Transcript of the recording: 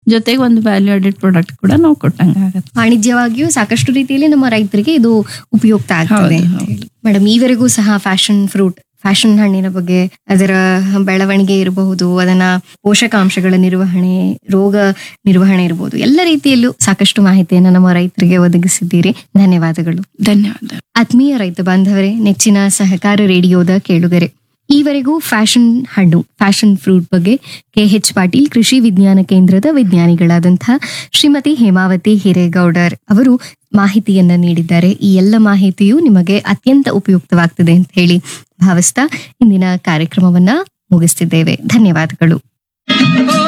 ಜೊತೆಗೆ ಒಂದು value added product ಕೂಡ ನಾವು ಕೊಟ್ಟಂಗೆ ಆಗತ್ತೆ ವಾಣಿಜ್ಯವಾಗಿಯೂ ಸಾಕಷ್ಟು ರೀತಿಯಲ್ಲಿ ನಮ್ಮ ರೈತರಿಗೆ ಇದು ಉಪಯುಕ್ತ ಆಗ್ತದೆ ಹೌದು, ಹೌದು. ಮೇಡಮ್ ಈವರೆಗೂ ಸಹ ಫ್ಯಾಷನ್ ಫ್ರೂಟ್ ಫ್ಯಾಷನ್ ಹಣ್ಣಿನ ಬಗ್ಗೆ ಅದರ ಬೆಳವಣಿಗೆ ಇರಬಹುದು ಅದನ್ನ ಪೋಷಕಾಂಶಗಳ ನಿರ್ವಹಣೆ ರೋಗ ನಿರ್ವಹಣೆ ಇರಬಹುದು ಎಲ್ಲ ರೀತಿಯಲ್ಲೂ ಸಾಕಷ್ಟು ಮಾಹಿತಿಯನ್ನು ನಮ್ಮ ರೈತರಿಗೆ ಒದಗಿಸಿದ್ದೀರಿ ಧನ್ಯವಾದಗಳು ಧನ್ಯವಾದ ಆತ್ಮೀಯ ರೈತ ಬಾಂಧವರೇ ನೆಚ್ಚಿನ ಸಹಕಾರ ರೇಡಿಯೋದ ಕೇಳುಗರೆ ಈವರೆಗೂ ಫ್ಯಾಷನ್ ಹಣ್ಣು ಫ್ಯಾಷನ್ ಫ್ರೂಟ್ ಬಗ್ಗೆ ಕೆ ಎಚ್ ಪಾಟೀಲ್ ಕೃಷಿ ವಿಜ್ಞಾನ ಕೇಂದ್ರದ ವಿಜ್ಞಾನಿಗಳಾದಂತಹ ಶ್ರೀಮತಿ ಹೇಮಾವತಿ ಹಿರೇಗೌಡರ್ ಅವರು ಮಾಹಿತಿಯನ್ನ ನೀಡಿದ್ದಾರೆ ಈ ಎಲ್ಲ ಮಾಹಿತಿಯು ನಿಮಗೆ ಅತ್ಯಂತ ಉಪಯುಕ್ತವಾಗ್ತದೆ ಅಂತ ಹೇಳಿ ಭಾವಿಸ್ತಾ ಇಂದಿನ ಕಾರ್ಯಕ್ರಮವನ್ನ ಮುಗಿಸ್ತಿದ್ದೇವೆ ಧನ್ಯವಾದಗಳು